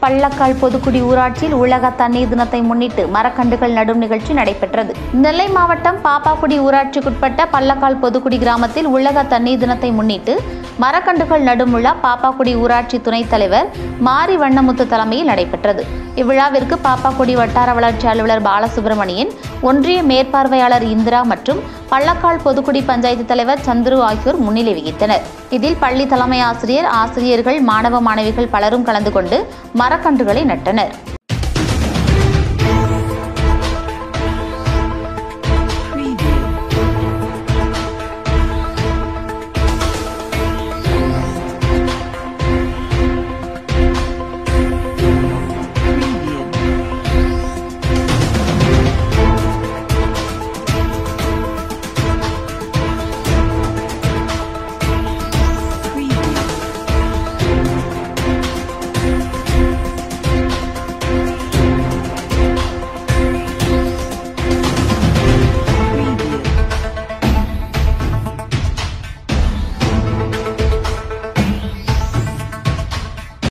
பள்ளக்கால் பொதுக்குடி ஊராட்சியில் உலக தண்ணீர் தினத்தை முன்னிட்டு மரக்கன்றுகள் நடும் நிகழ்ச்சி நடைபெற்றது நெல்லை மாவட்டம் பாப்பாக்குடி ஊராட்சிக்குட்பட்ட பள்ளக்கால் பொதுக்குடி கிராமத்தில் உலக தண்ணீர் தினத்தை முன்னிட்டு மரக்கன்றுகள் நடும் விழா பாப்பாக்குடி ஊராட்சி துணைத் தலைவர் மாரி வண்ணமுத்து தலைமையில் நடைபெற்றது இவ்விழாவிற்கு பாப்பாக்குடி வட்டார வளர்ச்சி அலுவலர் பாலசுப்ரமணியன் ஒன்றிய மேற்பார்வையாளர் இந்திரா மற்றும் பள்ளக்கால் பொதுக்குடி பஞ்சாயத்து தலைவர் சந்துரு ஆகியோர் முன்னிலை வகித்தனர் இதில் பள்ளி தலைமை ஆசிரியர் ஆசிரியர்கள் மாணவ மாணவிகள் பலரும் கலந்து கொண்டு மரக்கன்றுகளை நட்டனர்